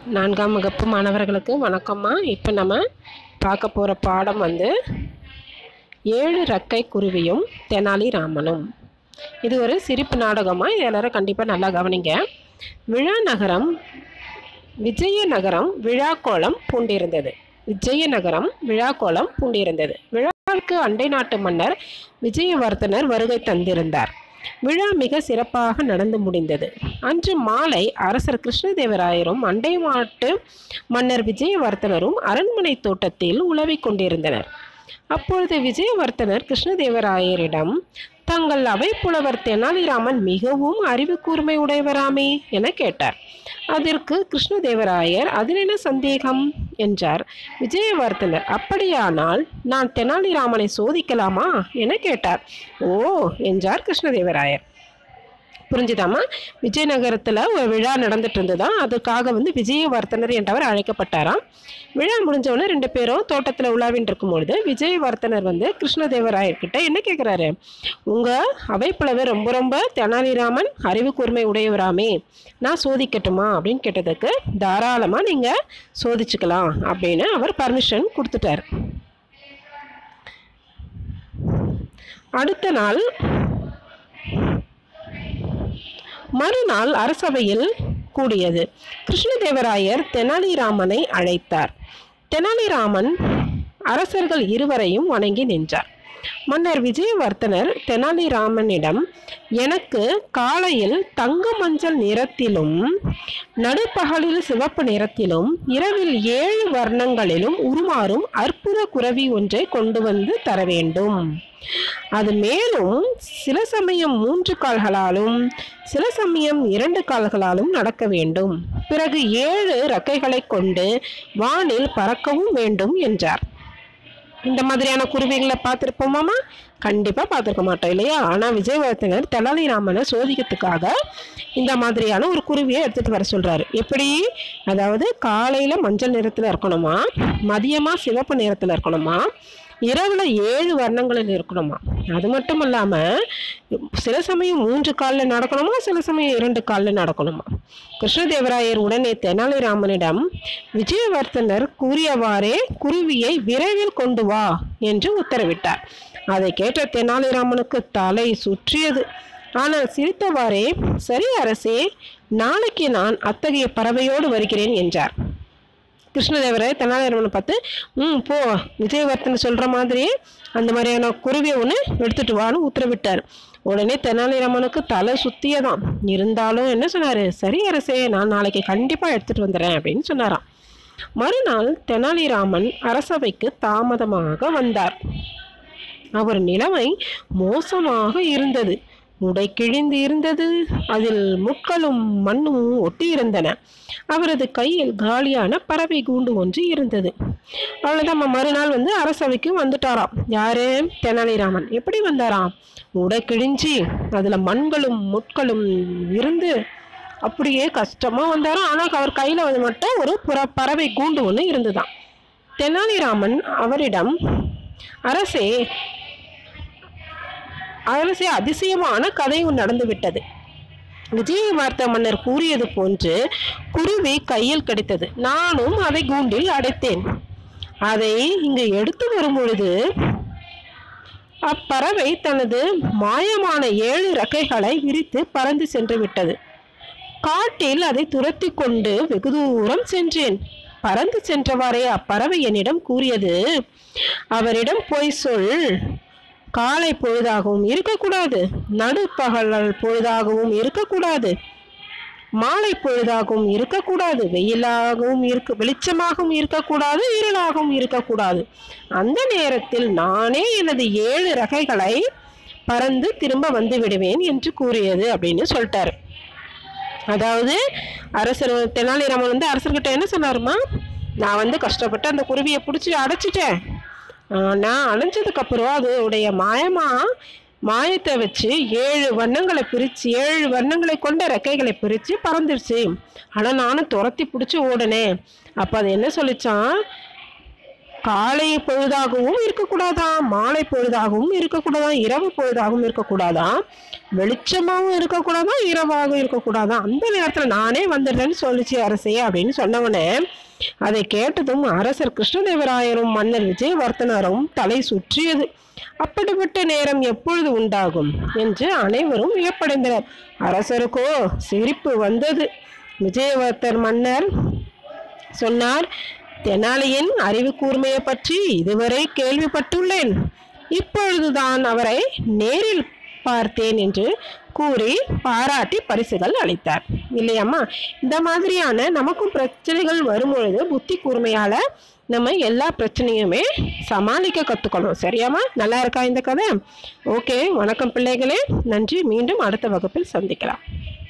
நான்காம் வகுப்பு மாணவர்களுக்கு வணக்கம்மா இப்போ நம்ம பார்க்க போகிற பாடம் வந்து ஏழு ரக்கை குருவியும் தெனாலிராமனும் இது ஒரு சிரிப்பு நாடகமாக இது எல்லாரும் கண்டிப்பாக நல்லா கவனிங்க விழா நகரம் விஜயநகரம் விழாக்கோலம் பூண்டிருந்தது விஜயநகரம் விழாக்கோலம் பூண்டிருந்தது விழாவுக்கு அண்டை நாட்டு மன்னர் விஜயவர்தனர் வருகை தந்திருந்தார் விழா மிக சிறப்பாக நடந்து முடிந்தது அன்று மாலை அரசர் கிருஷ்ணதேவராயரும் அண்டை நாட்டு மன்னர் விஜயவர்தனரும் அரண்மனை தோட்டத்தில் உலவிக் கொண்டிருந்தனர் அப்பொழுது விஜயவர்தனர் கிருஷ்ணதேவராயரிடம் தங்கள் அவை புலவர் தெனாலிராமன் மிகவும் அறிவு கூர்மை உடையவராமே என கேட்டார் அதற்கு கிருஷ்ணதேவராயர் அதில் என்ன சந்தேகம் என்றார் விஜயவர்தனர் அப்படியானால் நான் தெனாலிராமனை சோதிக்கலாமா என கேட்டார் ஓ என்றார் கிருஷ்ணதேவராயர் புரிஞ்சுதாம்மா விஜயநகரத்தில் ஒரு விழா நடந்துட்டு இருந்ததாம் அதுக்காக வந்து விஜயவர்த்தனர் என்றவர் அழைக்கப்பட்டாராம் விழா முடிஞ்சவொடனே ரெண்டு பேரும் தோட்டத்தில் உலாவின் இருக்கும் பொழுது விஜயவர்த்தனர் வந்து கிருஷ்ணதேவராயர்கிட்ட என்ன கேட்குறாரு உங்கள் அவைப்புலவர் ரொம்ப ரொம்ப தெனாலிராமன் அறிவு கூர்மை உடையவராமே நான் சோதிக்கட்டுமா அப்படின்னு கேட்டதுக்கு தாராளமாக நீங்கள் சோதிச்சுக்கலாம் அப்படின்னு அவர் பர்மிஷன் கொடுத்துட்டார் அடுத்த நாள் மறுநாள் அரசவையில் கூடியது கிருஷ்ணதேவராயர் தெனாலிராமனை அழைத்தார் தெனாலிராமன் அரசர்கள் இருவரையும் வணங்கி நின்றார் மன்னர் விஜயவர்த்தனர் தெனாலிராமனிடம் எனக்கு காலையில் தங்க மஞ்சள் நிறத்திலும் நடுப்பகலில் சிவப்பு நிறத்திலும் இரவில் ஏழு வர்ணங்களிலும் உருமாறும் அற்புத குரவி ஒன்றை கொண்டு வந்து தர வேண்டும் அது மேலும் சில சமயம் மூன்று கால்களாலும் சில சமயம் இரண்டு கால்களாலும் நடக்க வேண்டும் பிறகு ஏழு ரெக்கைகளை கொண்டு வானில் பறக்கவும் வேண்டும் என்றார் இந்த மாதிரியான குருவிகளை பார்த்துருப்போமாமா கண்டிப்பாக பார்த்துருக்க மாட்டோம் இல்லையா ஆனால் விஜயவர்த்தனர் தெனாலிராமனை சோதிக்கிறதுக்காக இந்த மாதிரியான ஒரு குருவியை எடுத்துகிட்டு வர சொல்கிறாரு எப்படி அதாவது காலையில் மஞ்சள் நிறத்தில் இருக்கணுமா மதியமாக சிவப்பு நிறத்தில் இருக்கணுமா இரவில் ஏழு வர்ணங்களில் இருக்கணுமா அது மட்டும் இல்லாமல் சில சமயம் மூன்று காலில் நடக்கணுமா சில சமயம் இரண்டு காலில் நடக்கணுமா கிருஷ்ணதேவராயர் உடனே தெனாலிராமனிடம் விஜயவர்த்தனர் கூறியவாறே குருவியை விரைவில் கொண்டு வா என்று உத்தரவிட்டார் அதை கேட்ட தெனாலிராமனுக்கு தலை சுற்றியது ஆனால் சிரித்தவாறே சரி அரசே நாளைக்கு நான் அத்தகைய பறவையோடு வருகிறேன் என்றார் கிருஷ்ணதேவராயர் தெனாலிராமனை பார்த்து ம் போ விஜயவர்த்தன் சொல்கிற மாதிரியே அந்த மாதிரியான குருவியை ஒன்று எடுத்துட்டு வான்னு உத்தரவிட்டார் உடனே தெனாலிராமனுக்கு தலை சுத்தியதான் இருந்தாலும் என்ன சொன்னார் சரி அரசே நான் நாளைக்கு கண்டிப்பாக எடுத்துகிட்டு வந்துடுறேன் அப்படின்னு சொன்னாராம் மறுநாள் தெனாலிராமன் அரசவைக்கு தாமதமாக வந்தார் அவர் நிலைமை மோசமாக இருந்தது உடை கிழிந்து இருந்தது அதில் முட்களும் மண்ணும் ஒட்டி இருந்தன அவரது கையில் காலியான பறவை கூண்டு ஒன்று இருந்தது அவ்வளோதான் மறுநாள் வந்து அரசவைக்கு வந்துட்டாராம் யாரு தெனாலிராமன் எப்படி வந்தாராம் உடை கிழிஞ்சி அதில் மண்களும் முட்களும் இருந்து அப்படியே கஷ்டமாக வந்தாராம் ஆனால் அவர் கையில் வந்து மட்டும் ஒரு புற பறவை கூண்டு ஒன்று இருந்துதான் தெனாலிராமன் அவரிடம் அரசே அரசே அதிசயமான கதை நடந்து விட்டது விஜயவார்த்த மன்னர் கூறியது போன்று குருவி கையில் கிடைத்தது நானும் அதை கூண்டில் அடைத்தேன் அதை இங்கு எடுத்து வரும் பொழுது அப்பறவை தனது மாயமான ஏழு ரெக்கைகளை விரித்து பறந்து சென்று விட்டது காட்டில் அதை துரத்தி கொண்டு வெகு தூரம் சென்றேன் பறந்து சென்றவாறே அப்பறவை என்னிடம் கூறியது அவரிடம் போய் சொல் காலை பொழுதாகவும் இருக்கக்கூடாது நடுப்பகல் பொழுதாகவும் இருக்கக்கூடாது மாலை பொழுதாகவும் இருக்கக்கூடாது வெயிலாகவும் இருக்க வெளிச்சமாகவும் இருக்கக்கூடாது இருளாகவும் இருக்கக்கூடாது அந்த நேரத்தில் நானே எனது ஏழு ரகைகளை பறந்து திரும்ப வந்து விடுவேன் என்று கூறியது அப்படின்னு சொல்லிட்டாரு அதாவது அரசர் தெனாலிராமன் வந்து அரசர்கிட்ட என்ன சொன்னாருமா நான் வந்து கஷ்டப்பட்டு அந்த குருவியை பிடிச்சி அடைச்சிட்டேன் நான் அணைஞ்சதுக்கப்புறம் அதோடைய மாயமா மாயத்தை வச்சு ஏழு வண்ணங்களை பிரித்து ஏழு வண்ணங்களை கொண்ட ரெக்கைகளை பிரித்து பறந்துருச்சு ஆனால் நானும் துரத்தி பிடிச்சி ஓடினேன் அப்போ அது என்ன சொல்லிச்சான் காலை பொழுதாகவும் இருக்கக்கூடாதாம் மாலை பொழுதாகவும் இருக்கக்கூடாதாம் இரவு பொழுதாகவும் இருக்கக்கூடாதாம் வெளிச்சமாகவும் இருக்கக்கூடாதாம் இரவாகவும் இருக்கக்கூடாதாம் அந்த நேரத்தில் நானே வந்துடுறேன்னு சொல்லிச்சு அரசே அப்படின்னு சொன்னவனே அதை கேட்டதும் அரசர் கிருஷ்ணதேவராயரும் மன்னர் விஜயவர்த்தனரும் தலை சுற்றியது அப்படிப்பட்ட நேரம் எப்பொழுது உண்டாகும் என்று அனைவரும் வியப்படைந்தனர் அரசருக்கோ சிரிப்பு வந்தது விஜயவர்த்தர் மன்னர் சொன்னார் தெனாலியின் அறிவு கூர்மையை பற்றி இதுவரை கேள்விப்பட்டுள்ளேன் இப்பொழுதுதான் அவரை நேரில் பார்த்தேன் என்று கூறி பாராட்டி பரிசுகள் அளித்தார் இல்லையம்மா இந்த மாதிரியான நமக்கும் பிரச்சனைகள் வரும்பொழுது புத்தி கூர்மையால நம்ம எல்லா பிரச்சனையுமே சமாளிக்க கற்றுக்கணும் சரியாம்மா நல்லா இருக்கா இந்த கதை ஓகே வணக்கம் பிள்ளைகளே நன்றி மீண்டும் அடுத்த வகுப்பில் சந்திக்கலாம்